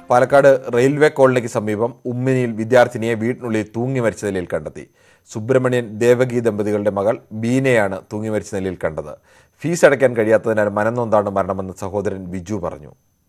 Palakkad railway കോളനിക്ക് സമീപം ഉമ്മിനിയിൽ വിദ്യാർത്ഥിനിയെ വീട്ടിനുള്ളിൽ തൂങ്ങി മരിച്ച നിലയിൽ കണ്ടെത്തി സുബ്രഹ്മണ്യൻ ദേവകി ദമ്പതികളുടെ മകൾ ബീനയാണ് തൂങ്ങി മരിച്ച നിലയിൽ കണ്ടത് ഫീസ് അടയ്ക്കാൻ കഴിയാത്തതിനാൽ മനംനൊന്താണ് മരണമെന്ന് സഹോദരൻ ബിജു പറഞ്ഞു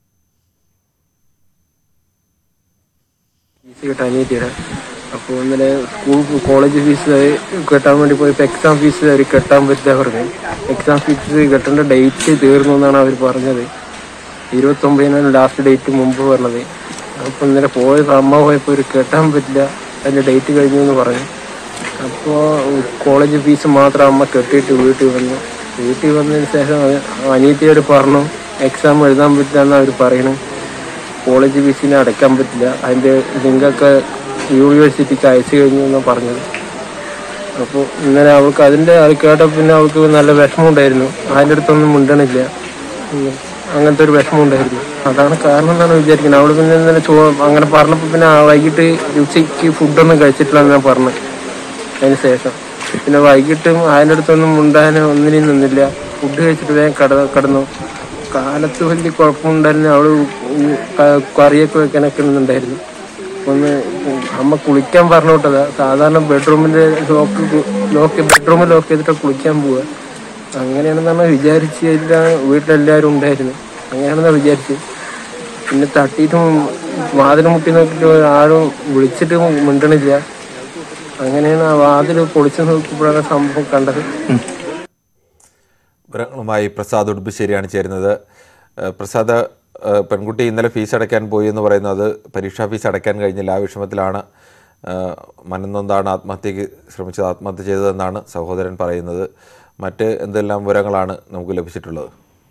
ഫീസ് കിട്ടാൻ അനിയത്തിയുടെ അപ്പോൾ ഇന്നലെ സ്കൂൾ കോളേജ് ഫീസ് കെട്ടാൻ വേണ്ടി പോയപ്പോൾ എക്സാം ഫീസ് അവർ കെട്ടാൻ പറ്റില്ല പറഞ്ഞു എക്സാം ഫീസ് കെട്ടേണ്ട ഡേറ്റ് തീർന്നു എന്നാണ് അവർ പറഞ്ഞത് ഇരുപത്തൊമ്പതിനാണ് ലാസ്റ്റ് ഡേറ്റ് മുമ്പ് പറഞ്ഞത് അപ്പോൾ ഇന്നലെ പോയപ്പോൾ അമ്മ പോയപ്പോൾ ഒരു കെട്ടാൻ പറ്റില്ല അതിൻ്റെ ഡേറ്റ് കഴിഞ്ഞു എന്ന് പറഞ്ഞു അപ്പോൾ കോളേജ് ഫീസ് മാത്രം അമ്മ കെട്ടിയിട്ട് വീട്ടിൽ വന്നു വീട്ടിൽ വന്നതിന് ശേഷം അനിയത്തിയോട് പറഞ്ഞു എക്സാം എഴുതാൻ പറ്റില്ല എന്നാണ് അവർ പറയുന്നത് കോളേജ് ഫീസിന് അടയ്ക്കാൻ പറ്റില്ല അതിൻ്റെ ലിങ്കൊക്കെ യൂണിവേഴ്സിറ്റിക്ക് അയച്ചു കഴിഞ്ഞു എന്നാണ് പറഞ്ഞത് അപ്പോൾ ഇന്നലെ അവൾക്ക് അതിൻ്റെ അത് കേട്ടപ്പോൾ പിന്നെ അവൾക്ക് നല്ല വിഷമമുണ്ടായിരുന്നു അതിൻ്റെ അടുത്തൊന്നും മിണ്ടണില്ല ഉം. അങ്ങനത്തെ ഒരു വിഷമം ഉണ്ടായിരുന്നു അതാണ് കാരണം എന്നാണ് വിചാരിക്കുന്നത് അവൾ പിന്നെ ഇന്നലെ ചോ അങ്ങനെ പറഞ്ഞപ്പോൾ പിന്നെ ആ വൈകിട്ട് ഉച്ചയ്ക്ക് ഫുഡൊന്നും കഴിച്ചിട്ടില്ല ഞാൻ പറഞ്ഞത് അതിന് ശേഷം പിന്നെ വൈകിട്ടും അതിൻ്റെ അടുത്തൊന്നും മുണ്ടാനോ ഒന്നിനും നിന്നില്ല ഫുഡ് കഴിച്ചിട്ട് വേഗം കട കടന്നു കാലത്ത് വലിയ കുഴപ്പമുണ്ടായിരുന്നു അവള് ഈ ക- കറിയൊക്കെ വെക്കാനൊക്കെ നിന്നുണ്ടായിരുന്നു ഒന്ന് അമ്മ കുളിക്കാൻ പറഞ്ഞു വിട്ടതാ സാധാരണ ബെഡ്റൂമിന്റെ ലോക്ക് കു- ലോക്ക് ബെഡ്റൂമിൽ ലോക്ക് ചെയ്തിട്ട് കുളിക്കാൻ പോവുക അങ്ങനെയാണെന്നാണ് വിചാരിച്ചില്ല വീട്ടിലെല്ലാവരും ഉണ്ടായിരുന്നു അങ്ങനെയാണെന്നാണ് വിചാരിച്ചത് പിന്നെ തട്ടിയിട്ടും വാതിൽ മുട്ടി നോക്കിയിട്ട് ആരും വിളിച്ചിട്ട് മിണ്ടണില്ല അങ്ങനെയാണ് ആ വാതിൽ പൊളിച്ചു നോക്കിയപ്പോഴാണ് സംഭവം കണ്ടത് വിവരങ്ങളുമായി പ്രസാദ് ഉടുമ്പശ്ശേരിയാണ് ചേരുന്നത് ഏഹ് പ്രസാദ് ഏഹ് പെൺകുട്ടി ഇന്നലെ ഫീസ് അടയ്ക്കാൻ പോയി എന്ന് പറയുന്നത് പരീക്ഷാ ഫീസ് അടയ്ക്കാൻ കഴിഞ്ഞില്ല ആ വിഷമത്തിലാണ് ഏഹ് മനംനൊന്താണ് ആത്മഹത്യക്ക് ശ്രമിച്ചത് ആത്മഹത്യ ചെയ്തതെന്നാണ് സഹോദരൻ പറയുന്നത് മറ്റ് എന്തെല്ലാം വിവരങ്ങളാണ് നമുക്ക് ലഭിച്ചിട്ടുള്ളത്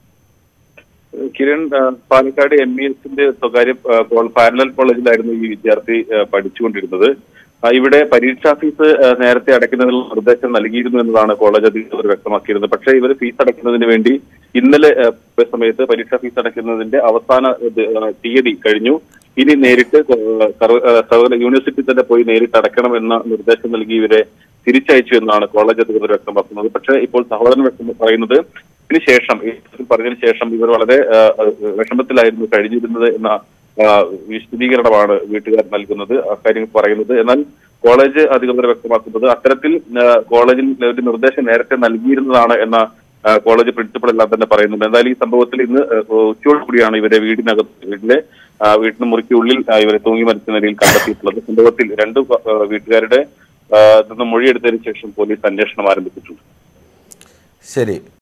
കിരൺ ആ, പാലക്കാട് എം ഇ എസിന്റെ സ്വകാര്യ ആ, കോ- പാരലൽ കോളേജിലായിരുന്നു ഈ വിദ്യാർത്ഥി ആ, പഠിച്ചുകൊണ്ടിരുന്നത് ആ, ഇവിടെ പരീക്ഷാ ഫീസ് ആ, നേരത്തെ അടയ്ക്കുന്നതിനുള്ള നിർദ്ദേശം നൽകിയിരുന്നു എന്നതാണ് കോളേജ് അധികൃതർ വ്യക്തമാക്കിയിരുന്നത് പക്ഷേ ഇവർ ഫീസ് അടയ്ക്കുന്നതിന് വേണ്ടി ഇന്നലെ ആ, സമയത്ത് പരീക്ഷാ ഫീസ് അടയ്ക്കുന്നതിന്റെ അവസാന ഇത്, ആ, തീയതി കഴിഞ്ഞു ഇനി നേരിട്ട് കോ- സർവ- ആ, സർവ യൂണിവേഴ്സിറ്റി തന്നെ പോയി നേരിട്ട് അടയ്ക്കണമെന്ന നിർദ്ദേശം നൽകി ഇവരെ തിരിച്ചയച്ചു എന്നാണ് കോളേജ് അധികൃതർ വ്യക്തമാക്കുന്നത് പക്ഷേ ഇപ്പോൾ സഹോദരൻ വ്യക്തം പറയുന്നത് ഇതിന് ശേഷം ഈ പറഞ്ഞതിന് ശേഷം ഇവർ വളരെ ആ, ആ, വിഷമത്തിലായിരുന്നു കഴിഞ്ഞിരുന്നത് എന്ന ആ, വിശദീകരണമാണ് വീട്ടുകാർ നൽകുന്നത് അക്കാര്യങ്ങൾ പറയുന്നത് എന്നാൽ കോളേജ് അധികൃതർ വ്യക്തമാക്കുന്നത് അത്തരത്തിൽ ആ, കോളേജിൽ ഒരു നിർദ്ദേശം നേരത്തെ നൽകിയിരുന്നതാണ് എന്ന ആ, കോളേജ് പ്രിൻസിപ്പൽ എല്ലാം തന്നെ പറയുന്നുണ്ട് എന്തായാലും ഈ സംഭവത്തിൽ ഇന്ന് ആ, ഉച്ചയോട് കൂടിയാണ് ഇവരെ വീടിനകത്ത് വീട്ടിലെ ആ, വീട്ടിന് മുറിക്കുള്ളിൽ ആ, ഇവരെ തൂങ്ങി മരിച്ച നിലയിൽ കണ്ടെത്തിയിട്ടുള്ളത് സംഭവത്തിൽ രണ്ട് ആ, വീട്ടുകാരുടെ ആ, നിന്ന് മൊഴിയെടുത്തതിനു ശേഷം പോലീസ് അന്വേഷണം ആരംഭിച്ചിട്ടുണ്ട് ശരി